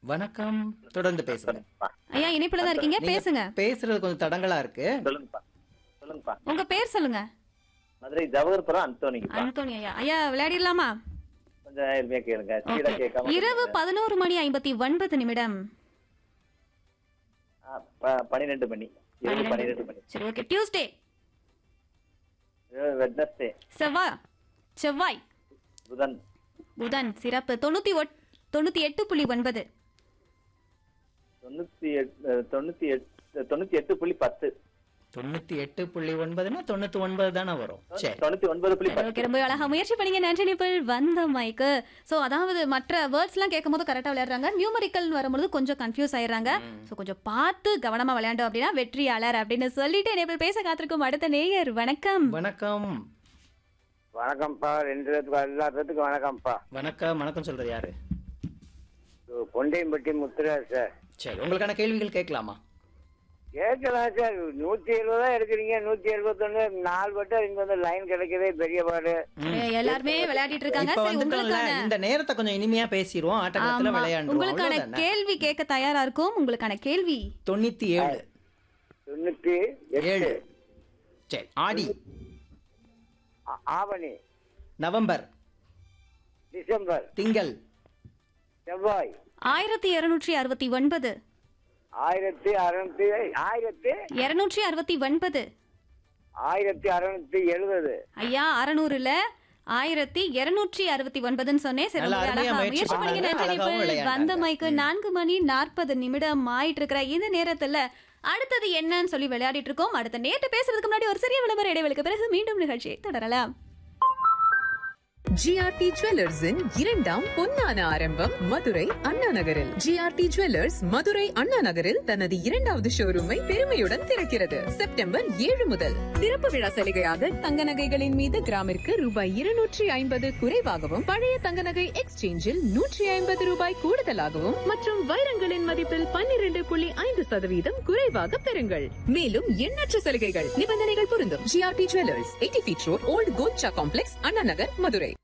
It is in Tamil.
வணக்கம் தொடர்ந்து பேசுங்க ஐயா இணைப்புல தான் இருக்கீங்க நீங்க பேசுங்க பேசுறது கொஞ்சம் தடங்களா இருக்கு சொல்லுங்கப்பா சொல்லுங்கப்பா உங்க பேர் சொல்லுங்க மதுரை ஜவஹர்புரம் அந்தோனிங்கப்பா அந்தோனி ஐயா ஐயா விளையாடிடலாமா கொஞ்சம் எளிமையா கேளுங்க ஸ்பீடா கேட்காம இரவு பதினோரு மணி ஐம்பத்தி ஒன்பது நிமிடம் ஆ, ப- பன்னிரெண்டு மணி இரவு பன்னிரெண்டு மணி சரி ஓகே டியூஸ்டே வெட்னஸ்டே செவ்வாய் செவ்வாய் புதன் புதன் சிறப்பு தொண்ணூத்தி ஒட் தொண்ணூத்தி எட்டு புள்ளி ஒன்பது தொண்ணூத்தி எட்டு தொண்ணூத்தி எட்டு தொண்ணூத்தி எட்டு புள்ளி பத்து தொண்ணூத்தி எட்டு புள்ளி ஒன்பதுன்னா தொண்ணூத்தி ஒன்பது தானே வரும் சரி தொண்ணூத்தி ஒன்பது புள்ளி சரி, பத்து ஓகே ரொம்ப அழகா முயற்சி பண்ணீங்க நன்றி நிப்பிள் வந்த மைக்கு ஸோ அதாவது மற்ற வேர்ட்ஸ் எல்லாம் கேட்கும் போது கரெக்டாக விளையாடுறாங்க நியூமரிக்கல் வரும்பொழுது கொஞ்சம் கன்ஃபியூஸ் ஆயிடுறாங்க ஸோ கொஞ்சம் பார்த்து கவனமா விளையாண்டோம் அப்படின்னா வெற்றியாளர் அப்படின்னு சொல்லிட்டு நிப்பிள் பேச காத்திருக்கும் அடுத்த நேயர் வணக்கம் வணக்கம் வணக்கம்ப்பா ரெண்டு பேத்துக்கு எல்லா பேத்துக்கும் வணக்கம்ப்பா வணக்கம் வணக்கம் சொல்றது யாரு இது கொண்டையம்பட்டி முத்துராஜ் சார் சரி உங்களுக்கான கேள்விகள் கேட்கலாமா கேட்கலாம் சார் நூத்தி எழுபதா எடுக்கிறீங்க நூத்தி எழுபத்தொன்னு நாலு வட்டம் இங்க வந்து லைன் கிடைக்கவே பெரிய பாடு ஏ, எல்லாருமே விளையாடிட்டு இருக்காங்க இப்ப சரி வந்துட்டோம்ல உங்களுக்கான இந்த நேரத்தை கொஞ்சம் இனிமையா பேசிடுவோம் ஆட்டக்காலத்துல ஆமா. விளையாண்டுருவோம் உங்களுக்கான அவ்வளவுதானே? கேள்வி கேட்க தயாரா இருக்கும் உங்களுக்கான கேள்வி தொண்ணூத்தி ஏழு தொண்ணூத்தி ஏழு எட்டு சரி ஆடி ஆ- ஆவணி நவம்பர் டிசம்பர் திங்கள் செவ்வாய் ஆயிரத்தி இருநூற்றி அறுபத்தி ஒன்பது ஆயிரத்தி அறுநூத்தி ஆயிரத்தி இருநூற்றி அறுபத்தி ஒன்பது ஆயிரத்தி அறுநூத்தி எழுபது ஐயா அறநூறுல ஆயிரத்தி இருநூற்றி அறுபத்தி ஒன்பதுன்னு சொன்னேன் சரி நல்லா ரொம்ப அருமையா அழகா முயற்சி முயற்சி பண்ணீங்க பண்ணாங்க, நன்றி அழகாவும் நிபிள். விளையாண்டாங்க. வந்த மைக்கு நான்கு மணி நாற்பது நிமிடம் ஆயிட்டு இருக்கிற இந்த நேரத்துல அடுத்தது என்னன்னு சொல்லி விளையாடிட்டு இருக்கோம் அடுத்த நேற்று பேசுறதுக்கு முன்னாடி ஒரு சிறிய விளம்பர இடைவெளிக்கு பிறகு மீண்டும் நிகழ்ச்சியை தொடரலாம் ஜிஆர்டி ஜுவல்லர்ஸின் இரண்டாம் பொன்னான ஆரம்பம் மதுரை அண்ணா நகரில் ஜிஆர்டி ஜுவல்லர்ஸ் மதுரை அண்ணா நகரில் தனது இரண்டாவது ஷோரூமை பெருமையுடன் திறக்கிறது செப்டம்பர் ஏழு முதல் திறப்பு விழா சலுகையாக தங்க நகைகளின் மீது கிராமிற்கு ரூபாய் இருநூற்றி ஐம்பது குறைவாகவும் பழைய தங்க நகை எக்ஸ்சேஞ்சில் நூற்றி ஐம்பது ரூபாய் கூடுதலாகவும் மற்றும் வைரங்களின் மதிப்பில் பன்னிரண்டு புள்ளி ஐந்து சதவீதம் குறைவாக பெறுங்கள் மேலும் எண்ணற்ற சலுகைகள் நிபந்தனைகள் பொருந்தும் GRT jewellers eighty feet road old Kolcha complex Anna Nagar Madurai